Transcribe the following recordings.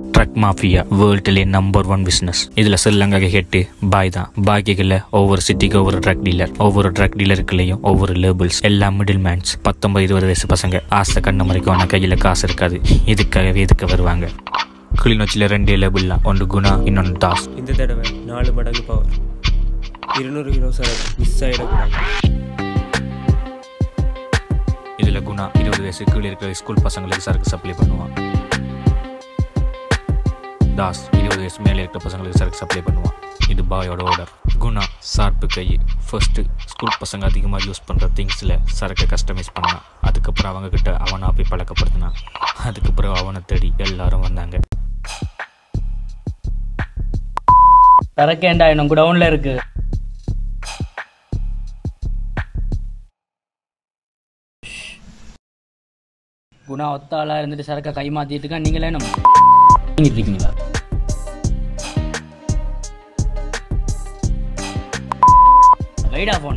Drug mafia வேர்ல்டுலே number one business இதில் Sri Lanka head பாய் தான் பாக்கிகளில் ஒவ்வொரு சிட்டிக்கு ஒவ்வொரு ட்ரக் டீலர் ஒவ்வொரு ட்ரக் டீலருக்குள்ளேயும் ஒவ்வொரு லேபிள்ஸ் எல்லா மிடில் மேன்ஸ் பத்தொன்பது இருபது வயசு பசங்க ஆசை கண்ணு மறைக்கும் ஆனால் கையில் காசு இருக்காது இதுக்காகவே இதுக்கு வருவாங்க கிளிநொச்சியில் ரெண்டே லேபிள்லாம் ஒன்று குணா இன்னொன்று தாஸ் இந்த தடவை நாலு மடங்கு பவர் இருநூறு கிலோ சரக்கு மிஸ் ஆகிடக்கூடாது இதில் குணா இருபது வயசு கீழே இருக்கிற ஸ்கூல் பசங்களுக்கு சரக்கு சப்ளை பண்ணுவான் தாஸ் இருபது வயசு மேலே இருக்கிற பசங்களுக்கு சரக்கு சப்ளை பண்ணுவான் இது பாயோட ஆர்டர் குணா ஷார்ப்பு கை ஃபர்ஸ்ட்டு ஸ்கூல் பசங்க அதிகமாக யூஸ் பண்ணுற திங்ஸில் சரக்கை கஸ்டமைஸ் பண்ணான் அதுக்கப்புறம் அவங்க கிட்ட அவனா போய் பழக்கப்படுத்தினான் அதுக்கப்புறம் அவனை தேடி எல்லாரும் வந்தாங்க சரக்கேண்டா இன்னும் குடவுன்ல இருக்கு குணா ஒத்தாளா இருந்துட்டு சரக்கை கை மாத்திட்டு இருக்கா நீங்களே நம்ம நீங்கிட்டு இருக்கீங்களா வைடா போன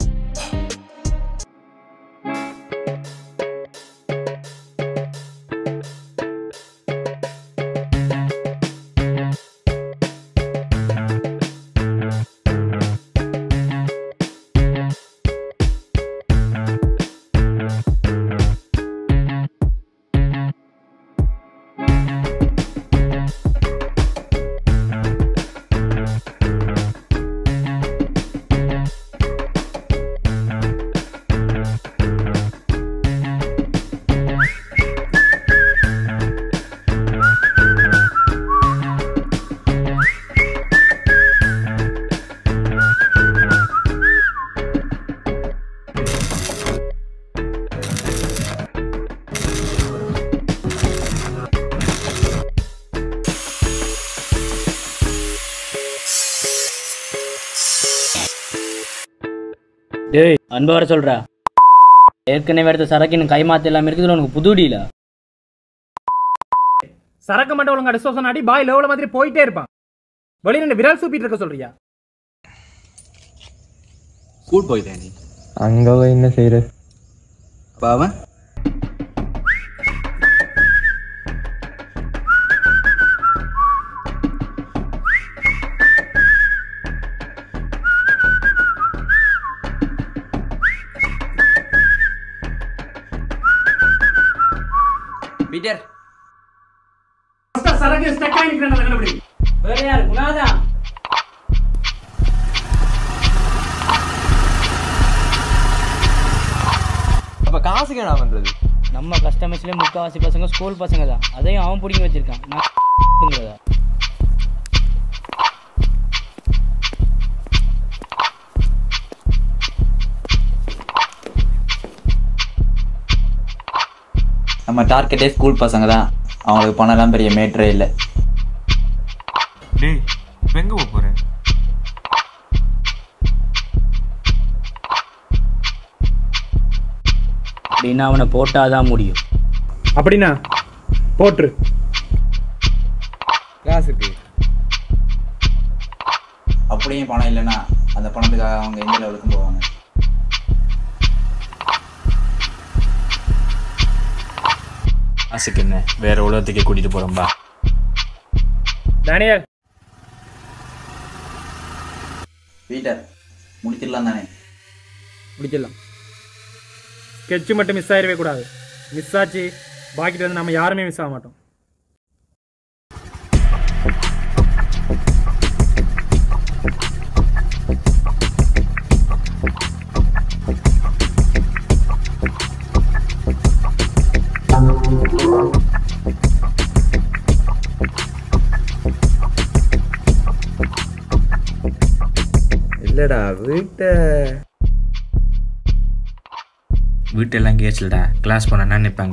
டேய் அன்பு வர சொல்றா ஏற்கனவே எடுத்த சரக்கு இன்னும் கை மாத்த இல்லாம இருக்குது உனக்கு புது டீல சரக்கு மட்டும் ஒழுங்கா டிஸ்டோசன் ஆடி பாய் லெவல மாதிரி போயிட்டே இருப்பான் வெளியில நின்னு விரல் சூப்பிட்டு இருக்க சொல்றியா ஸ்கூல் போய் நீ அங்க போய் என்ன செய்யற அப்ப அவன் பீட்டர் சரக்கு ஸ்டக் ஆகி நிக்கிறேன் கண்டுபிடி வேற யாரு குணாதான் அப்ப காசுக்கு என்ன பண்றது நம்ம கஸ்டமர்ஸ்லேயே முக்கால்வாசி பசங்க ஸ்கூல் பசங்க தான் அதையும் அவன் பிடிங்கி வச்சிருக்கான் நான் ங்கிறதா. நம்ம டார்கெட்டே ஸ்கூல் பசங்க தான் அவங்களுக்கு பணம்லாம் பெரிய மேட்ரே இல்லை டேய் இப்போ எங்கே போக போகிறேன் அப்படின்னா அவனை போட்டாதான் முடியும் அப்படின்னா போட்டுரு காசுக்கு அப்படியும் பணம் இல்லைன்னா அந்த பணத்துக்காக அவங்க எந்த லெவலுக்கும் போவாங்க காசுக்கு என்ன வேற உலகத்துக்கே கூட்டிகிட்டு போகிறோம்பா டேனியல் பீட்டர் முடிச்சிடலாம் தானே முடிச்சிடலாம் ஸ்கெட்ச் மட்டும் மிஸ் ஆயிடவே கூடாது மிஸ் ஆச்சு பாக்கிட்டு வந்து நம்ம யாருமே மிஸ் ஆக மாட்டோம் இல்லடா வீட்டை வீட்டெல்லாம் கேச்சுலடா கிளாஸ் போனா நினைப்பாங்க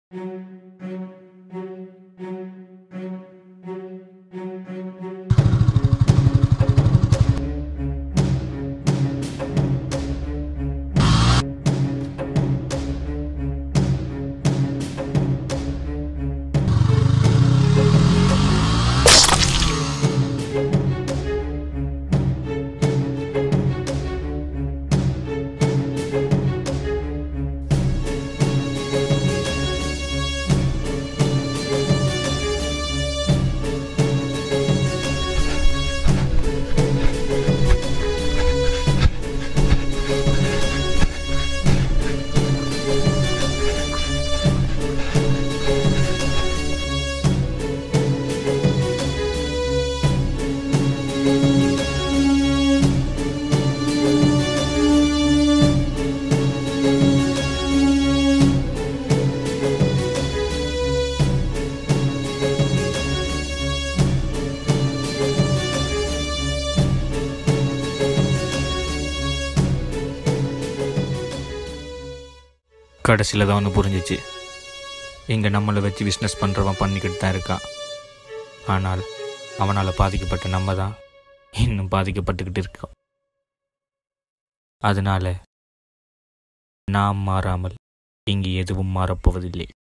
கடைசியில் தான் ஒன்று புரிஞ்சிச்சு இங்கே நம்மளை வச்சு பிஸ்னஸ் பண்ணுறவன் பண்ணிக்கிட்டு தான் இருக்கான் ஆனால் அவனால் பாதிக்கப்பட்ட நம்ம தான் இன்னும் பாதிக்கப்பட்டுக்கிட்டு இருக்கோம் அதனால நாம் மாறாமல் இங்கு எதுவும் மாறப்போவதில்லை